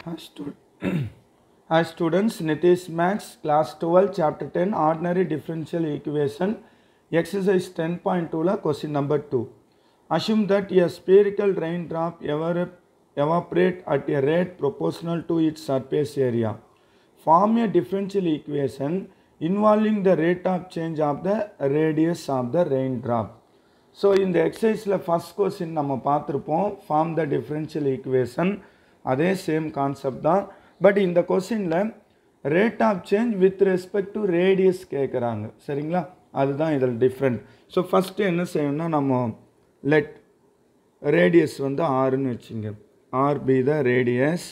Hi, stu- Hi students, Nitish Max, class 12, chapter 10, ordinary differential equation, exercise 10.2, la question number 2. Assume that a spherical raindrop ever evaporate at a rate proportional to its surface area. Form a differential equation involving the rate of change of the radius of the raindrop. So இந்த எக்ஸசைஸில் first question நம்ம பார்த்துருப்போம் form the differential equation அதே same concept தான் but இந்த கொஸ்டினில் rate of change with respect to radius கேட்குறாங்க சரிங்களா அதுதான் இதில் டிஃப்ரெண்ட் ஸோ ஃபஸ்ட்டு என்ன செய்யணும்னா நம்ம லெட் ரேடியஸ் வந்து ஆறுன்னு வச்சுங்க R be the radius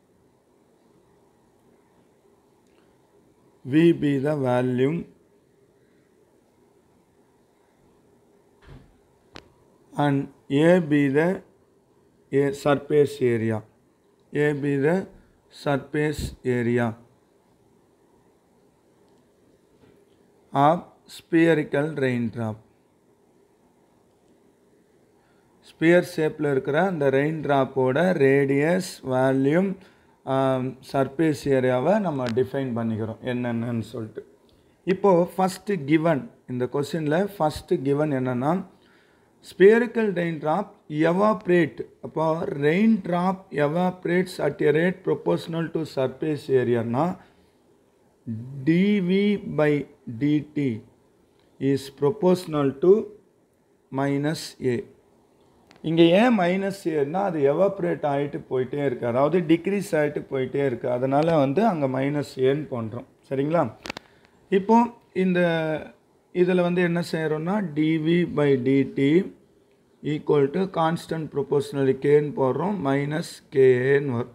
V be the volume and A be the a surface area. A be the surface area of spherical raindrop. Sphere ஷேப்பில் இருக்கிற அந்த ரெயின் ட்ராப்போட ரேடியஸ் வேல்யூம் சர்ஃபேஸ் ஏரியாவை நம்ம டிஃபைன் பண்ணிக்கிறோம் என்னென்னு சொல்லிட்டு இப்போது ஃபஸ்ட்டு கிவன் இந்த கொஸ்டினில் ஃபஸ்ட்டு கிவன் என்னென்னா ஸ்பியரிக்கல் ரெயின் ட்ராப் எவாப்ரேட் அப்போ rain drop evaporates at a rate proportional to surface ஏரியானா DV by DT is proportional to minus A இங்கே ஏன் மைனஸ் ஏன்னா அது எவாப்ரேட் ஆகிட்டு போயிட்டே இருக்குது அதாவது டிக்ரீஸ் ஆகிட்டு போயிட்டே இருக்குது அதனால் வந்து அங்கே மைனஸ் ஏன்னு பண்ணுறோம் சரிங்களா இப்போ இந்த இதில் வந்து என்ன செய்கிறோம்னா DV by DT equal to constant proportional கேன்னு போடுறோம் மைனஸ் கேன்னு வரும்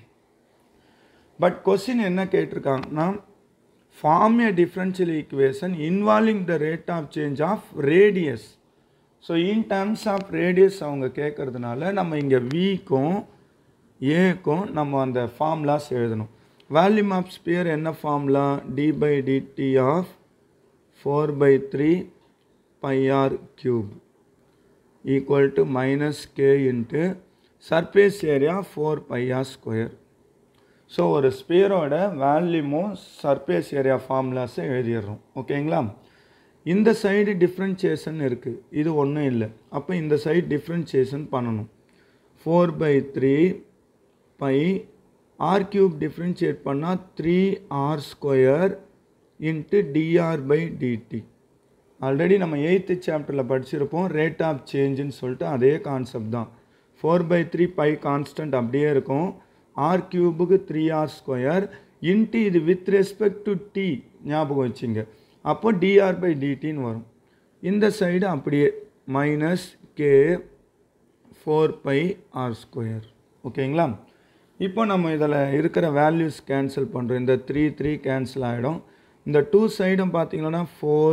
பட் கொஸ்டின் என்ன கேட்டிருக்காங்கன்னா form a differential equation involving the rate of change of radius so in terms of radius அவங்க கேட்குறதுனால நம்ம இங்கே விக்கும் ஏக்கும் நம்ம அந்த ஃபார்முலாஸ் எழுதணும் வேல்யூம் ஆஃப் ஸ்பியர் என்ன formula D by DT of 4 by 3 pi r cube equal to minus k into surface area 4 pi r square. So ஒரு ஸ்பியரோட வேல்யூமும் சர்ஃபேஸ் ஏரியா ஃபார்முலாஸை எழுதிடுறோம் ஓகேங்களா இந்த சைடு டிஃப்ரென்சியேஷன் இருக்குது இது ஒன்றும் இல்லை அப்போ இந்த சைடு டிஃப்ரென்சியேஷன் பண்ணணும் four by three by R cube differentiate பண்ணால் three R square into DR by DT already நம்ம எயித்து சாப்டரில் படிச்சிருப்போம் ரேட் ஆஃப் சேஞ்சுன்னு சொல்லிட்டு அதே கான்செப்ட் தான் four by three by constant அப்படியே இருக்கும் ஆர் கியூபுக்கு த்ரீ ஆர் ஸ்கொயர் இன்ட்டு இது வித் ரெஸ்பெக்ட் டு டி ஞாபகம் வச்சுங்க அப்போ டிஆர் பை டிடின்னு வரும் இந்த சைடு அப்படியே minus K four by R square ஓகேங்களா இப்போ நம்ம இதில் இருக்கிற வேல்யூஸ் கேன்சல் பண்ணுறோம் இந்த த்ரீ த்ரீ கேன்சல் ஆகிடும் இந்த டூ சைடும் பார்த்தீங்கன்னா ஃபோர்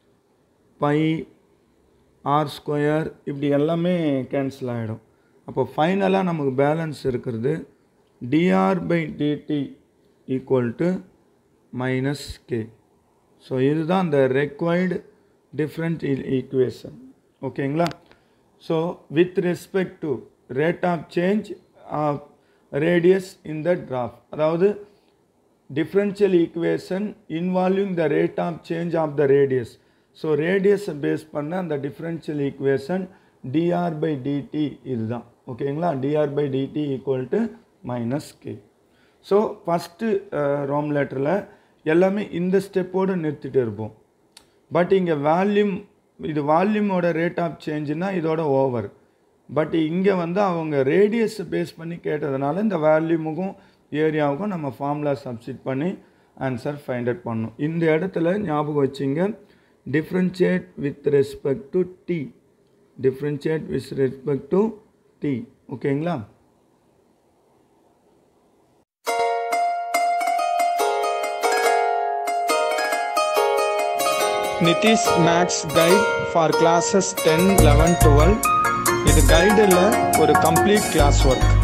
பை ஆர் ஸ்கொயர் இப்படி எல்லாமே கேன்சல் ஆகிடும் அப்போ ஃபைனலாக நமக்கு பேலன்ஸ் இருக்கிறது DR by DT equal to minus K so இதுதான் இந்த ரெக்வைர்டு டிஃப்ரெண்ட் ஈக்குவேஷன் ஓகேங்களா so with respect to rate of change of radius in the drop அதாவது differential equation involving the rate of change of the radius. So ரேடியஸை base பண்ண அந்த differential equation DR by DT இதுதான் ஓகேங்களா DR by DT equal to minus K so first ரோம் லெட்டரில் எல்லாமே இந்த ஸ்டெப்போடு நிறுத்திட்டு இருப்போம் பட் இங்கே வால்யூம் இது வால்யூமோட ரேட் ஆஃப் சேஞ்சுனா இதோட ஓவர் பட் இங்கே வந்து அவங்க ரேடியஸை பேஸ் பண்ணி கேட்டதுனால இந்த வேல்யூமுக்கும் ஏரியாவுக்கும் நம்ம ஃபார்முலா சப்ஸ்டிட் பண்ணி ஆன்சர் ஃபைண்ட் அவுட் பண்ணணும் இந்த இடத்துல ஞாபகம் வச்சுங்க differentiate with respect to T differentiate with respect to T ஓகேங்களா Nitish maths guide for classes ten eleven twelve இது கைடில் ஒரு கம்ப்ளீட் கிளாஸ் ஒர்க்